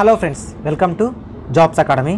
hello friends welcome to jobs academy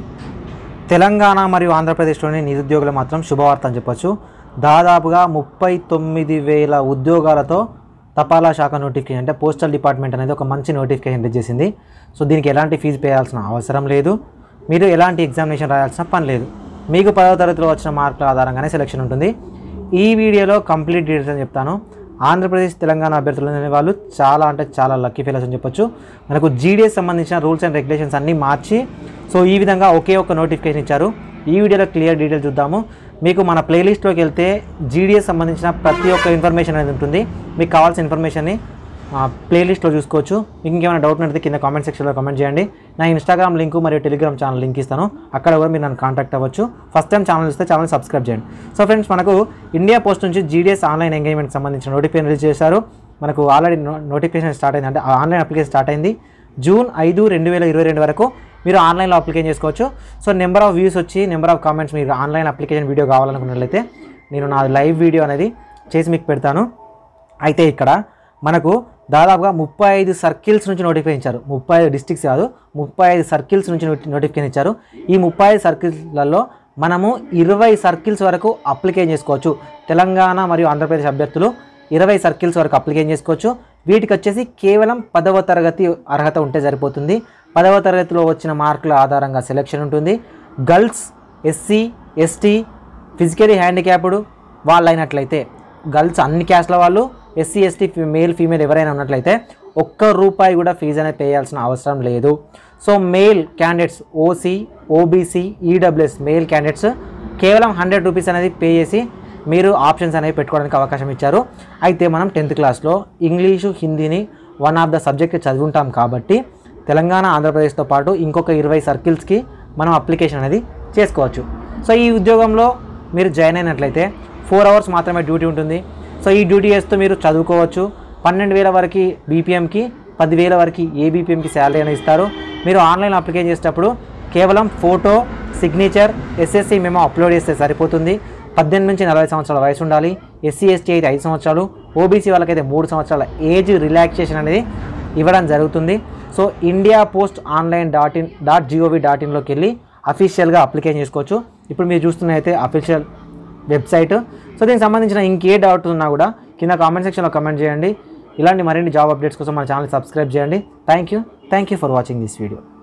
Telangana మరియు ఆంధ్రప్రదేశ్లోని నిరుద్యోగులు మాత్రం శుభవార్త అని చెప్పొచ్చు దాదాపుగా ముప్పై తొమ్మిది వేల ఉద్యోగాలతో తపాలా శాఖ నోటిఫికేషన్ అంటే పోస్టల్ డిపార్ట్మెంట్ అనేది ఒక మంచి నోటిఫికేషన్ రిలీజ్ చేసింది సో దీనికి ఎలాంటి ఫీజు పే చేయాల్సిన అవసరం లేదు మీరు ఎలాంటి ఎగ్జామినేషన్ రాయాల్సిన పని లేదు మీకు పదవ తరగతిలో వచ్చిన మార్కుల ఆధారంగానే సెలెక్షన్ ఉంటుంది ఈ వీడియోలో కంప్లీట్ డీటెయిల్స్ అని చెప్తాను ఆంధ్రప్రదేశ్ తెలంగాణ అభ్యర్థులు అనే వాళ్ళు చాలా అంటే చాలా లక్కీ ఫీలర్స్ అని చెప్పొచ్చు మనకు జీడీఎస్ సంబంధించిన రూల్స్ అండ్ రెగ్యులేషన్స్ అన్నీ మార్చి సో ఈ విధంగా ఒకే ఒక నోటిఫికేషన్ ఇచ్చారు ఈ వీడియోలో క్లియర్ డీటెయిల్స్ చూద్దాము మీకు మన ప్లేలిస్ట్లోకి వెళ్తే జీడీఎస్ సంబంధించిన ప్రతి ఒక్క ఇన్ఫర్మేషన్ అనేది ఉంటుంది మీకు కావాల్సిన ఇన్ఫర్మేషన్ని ప్లేలిస్ట్లో చూసుకోవచ్చు మీకు ఇంకేమైనా డౌట్ ఉంటే కింద కామెంట్ సెక్షన్లో కామెంట్ చేయండి నా ఇన్స్టాగ్రామ్ లింక్ మరియు టెలిగ్రామ్ ఛానల్ లింక్ ఇస్తాను అక్కడ కూడా మీరు నన్ను కాంటాక్ట్ అవ్వచ్చు ఫస్ట్ టైం ఛానల్ ఇస్తే ఛానల్ సబ్స్క్రైబ్ చేయండి సో ఫ్రెండ్స్ మనకు ఇండియా పోస్ట్ నుంచి జీడీఎస్ ఆన్లైన్ ఎంగేజ్మెంట్ సంబంధించిన నోటిఫికేషన్ రిలీజ్ చేశారు మనకు ఆల్రెడీ నోటిఫికేషన్ స్టార్ట్ అయింది అంటే ఆన్లైన్ అప్లికేషన్ స్టార్ట్ అయింది జూన్ ఐదు రెండు వేల ఇరవై రెండు వరకు మీరు ఆన్లైన్లో అప్లికేషన్ చేసుకోవచ్చు సో నెంబర్ ఆఫ్ వ్యూస్ వచ్చి నెంబర్ ఆఫ్ కామెంట్స్ మీరు ఆన్లైన్ అప్లికేషన్ వీడియో కావాలనుకున్నట్లయితే నేను నా లైవ్ వీడియో అనేది చేసి మీకు పెడతాను అయితే ఇక్కడ మనకు దాదాపుగా ముప్పై ఐదు సర్కిల్స్ నుంచి నోటిఫికేషన్ ఇచ్చారు ముప్పై ఐదు డిస్ట్రిక్ట్స్ కాదు ముప్పై ఐదు సర్కిల్స్ నుంచి నోటి- నోటిఫికేషన్ ఇచ్చారు ఈ ముప్పై ఐదు సర్కిల్స్లలో మనము ఇరవై సర్కిల్స్ వరకు అప్లికేషన్ చేసుకోవచ్చు తెలంగాణ మరియు ఆంధ్రప్రదేశ్ అభ్యర్థులు ఇరవై సర్కిల్స్ వరకు అప్లికేషన్ చేసుకోవచ్చు వీటికి వచ్చేసి కేవలం పదవ తరగతి అర్హత ఉంటే సరిపోతుంది పదవ తరగతిలో వచ్చిన మార్కుల ఆధారంగా సెలెక్షన్ ఉంటుంది girls SC ST physically handicapped వాళ్ళు అయినట్లయితే గర్ల్స్ అన్ని క్యాస్ట్ల వాళ్ళు ఎస్సీ ఎస్టీ మేల్ ఫీమేల్ ఎవరైనా ఉన్నట్లయితే ఒక్క రూపాయి కూడా ఫీజు అనేది పే చేయాల్సిన అవసరం లేదు so male candidates OC OBC EWS male candidates కేవలం హండ్రెడ్ రూపీస్ అనేది పే చేసి మీరు ఆప్షన్స్ అనేవి పెట్టుకోవడానికి అవకాశం ఇచ్చారు అయితే మనం టెన్త్ క్లాస్లో ఇంగ్లీషు హిందీని వన్ ఆఫ్ ద సబ్జెక్ట్ చదువుంటాం కాబట్టి తెలంగాణ ఆంధ్రప్రదేశ్తో పాటు ఇంకొక ఇరవై సర్కిల్స్కి మనం అప్లికేషన్ అనేది చేసుకోవచ్చు సో ఈ ఉద్యోగంలో మీరు జాయిన్ అయినట్లయితే ఫోర్ అవర్స్ మాత్రమే డ్యూటీ ఉంటుంది సో ఈ డ్యూటీ చేస్తూ మీరు చదువుకోవచ్చు పన్నెండు వేల వరకు బీపీఎంకి పదివేల వరకు ఏబీపీఎంకి శాలరీ అనేది ఇస్తారు మీరు ఆన్లైన్ అప్లికేషన్ చేసేటప్పుడు కేవలం ఫోటో సిగ్నేచర్ ఎస్ఎస్సి మేము అప్లోడ్ చేస్తే సరిపోతుంది పద్దెనిమిది నుంచి నలభై సంవత్సరాల వయసు ఉండాలి ఎస్సీ ఎస్టీ అయితే ఐదు సంవత్సరాలు ఓబీసీ వాళ్ళకైతే మూడు సంవత్సరాల ఏజ్ రిలాక్సేషన్ అనేది ఇవ్వడం జరుగుతుంది so India post online dot in dot GOV dot ఇన్లోకి వెళ్ళి అఫీషియల్గా అప్లికేషన్ చేసుకోవచ్చు ఇప్పుడు మీరు చూస్తున్నైతే అఫీషియల్ వెబ్సైట్ సో దీనికి సంబంధించిన ఇంకే డౌట్ ఉన్నా కూడా కింద కామెంట్ సెక్షన్లో కామెంట్ చేయండి ఇలాంటి మరిన్ని జాబ్ అప్డేట్స్ కోసం మన ఛానల్ సబ్స్క్రైబ్ చేయండి thank you thank you for watching this video